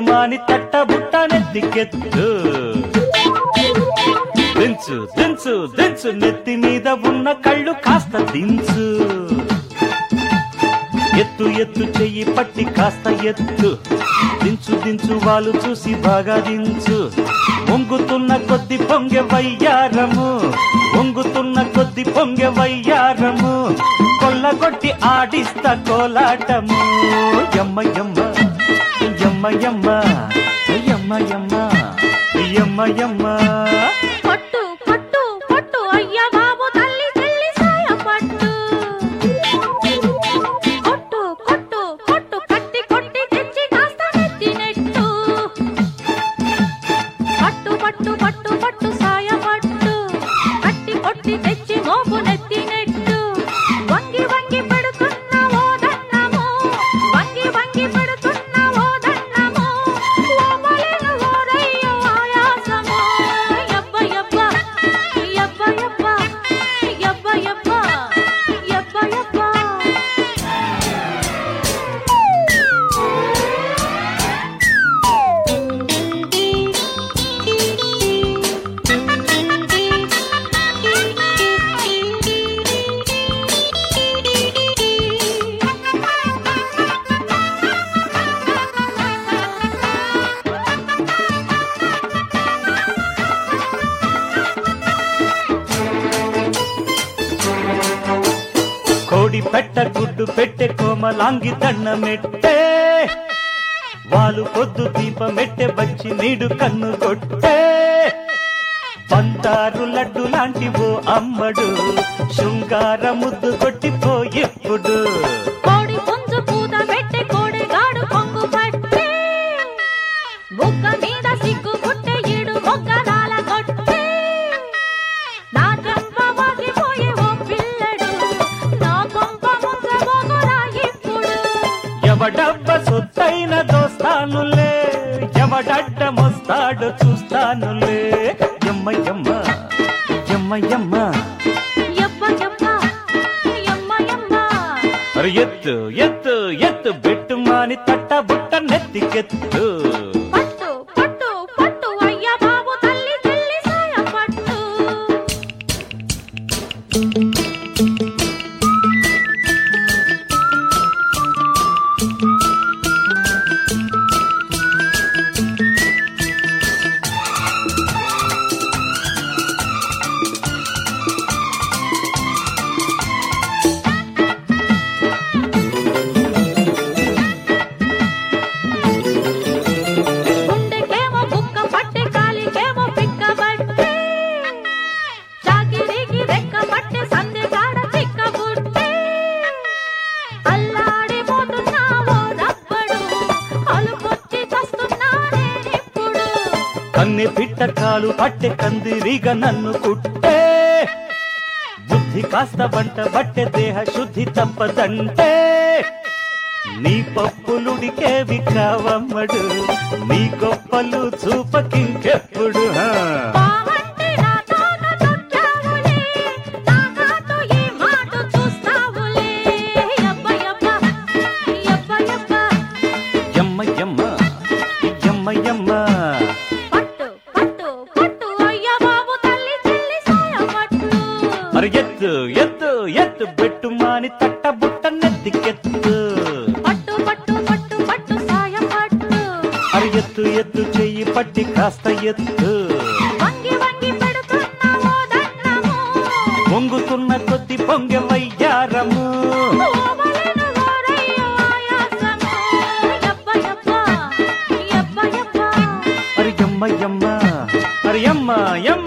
పెట్టుమాని తట్ట బుట్ట నెత్తికెత్తు దించు దించు దించు నెత్తి మీద ఉన్న కళ్ళు కాస్త దించు ఎత్తు ఎత్తు చెయ్యి పట్టి కాస్త ఎత్తు దించు దించు వాళ్ళు చూసి బాగా దించు వంగుతున్న కొద్ది పొంగె వయ్యారము వంగుతున్న కొద్ది పొంగె వయ్యారము కొల్లగొట్టి ఆడిస్తా కోలాటము యమ్మ యమ్మ యమ్మ యమ్మ యమ్మ యమ్మ యమ్మ యమ్మ పట్టు పట్టు పట్టు అయ్య బాబు తల్లి చెల్లి సాయ పట్టు కొట్టు కొట్టు కొట్టు కట్టి కొట్టి తెచ్చి కాస్త నెత్తి నెట్టు పట్టు పట్టు పట్టు పట్టు సాయ పట్టు కట్టి కొట్టి తెచ్చి మోపు నెత్తి నెట్టు వంగి వంగి పెడుతున్న ఓ దన్నము వంగి వంగి పెడుతున్న ఓ దన్నము ఓమలేను ఓరయ్యో ఆయాసము యబ్బ యబ్బ యబ్బ యబ్బ యబ్బ యబ్బ యబ్బ యబ్బ కోడి పెట్ట గుడ్డు పెట్టె కోమలాంగి దండమెట్టే వాలు పొద్దు దీపమెట్టె వచ్చి నీడు కన్ను కొట్టే పంతారు లడ్డు లాంటి ఓ అమ్మడు శృంగార ముద్దు కొట్టిపోయెప్పుడు కోడి పుంజు పూత పెట్టే కోడి గాడు కొంగు పట్టే బుగ్గ మీద సిగ్గు పుట్టే ఈడు మొగ్గలాల కొట్టే నా చెంప వాగిపోయే ఓ పిల్లడు నా కొంప ముంచబోగురా ఇప్పుడు ఎవడబ్బ సొత్తైన దోస్తానులే ఎవడడ్డమొస్తాడో చూస్తానులే ఎమ్మ ఎమ్మ ఎమ్మ ఎమ్మ యబ్బ యబ్బ యమ్మ యమ్మ అరే ఎత్తు ఎత్తు ఎత్తు బెట్టు మాని తట్ట బుట్ట నెత్తికెత్తు పట్టు పట్టు పట్టు అయ్య బాబు తల్లి చెల్లి సాయ పట్టు గుండెకేమో బుక్క పట్టె కాలికేమో పిక్క పట్టే చాకిరీకి రెక్క పట్టె సందె కాడ చిక్క పుట్టే అల్లాడిపోతున్నావో రబ్బడు అలుకొచ్చి చస్తున్నానే ఇప్పుడు కన్నె పిట్ట కాలు పట్టె కందిరిగా నన్ను కుట్టే బుద్ధి కాస్త వంట బట్టె దేహ శుద్ధి తప్పదంటే నీ పప్పులుడికేవి కావమ్మడు నీ గొప్పలు చూపకింకెప్పుడు హా. బావంటే నా తోట తొట్టావులే నా కాటు ఈ మాట చూస్తావులే యబ్బ యబ్బ యబ్బ యబ్బ ఎమ్మ ఎమ్మ ఎమ్మ ఎమ్మ పట్టు పట్టు పట్టు అయ్య బాబు తల్లి చెల్లి సాయ పట్టు మరి ఎత్తు ఎత్తు ఎత్తు బెట్టు మాని తట్ట బుట్ట నెత్తికెత్తు పట్టు పట్టు పట్టు పట్టు సాయ పట్టు అరి ఎత్తు ఎత్తు చెయ్యి పట్టి కాస్త ఎత్తు వంగి వంగి పెడుతున్నావో దన్నము పొంగుతున్న కొద్ది పొంగె వయ్యారము ఓవలెను ఓరయ్యో ఆయాసము యబ్బ యబ్బ యబ్బ యబ్బ మరి ఎమ్మ ఎమ్మ మరి ఎమ్మ ఎమ్మ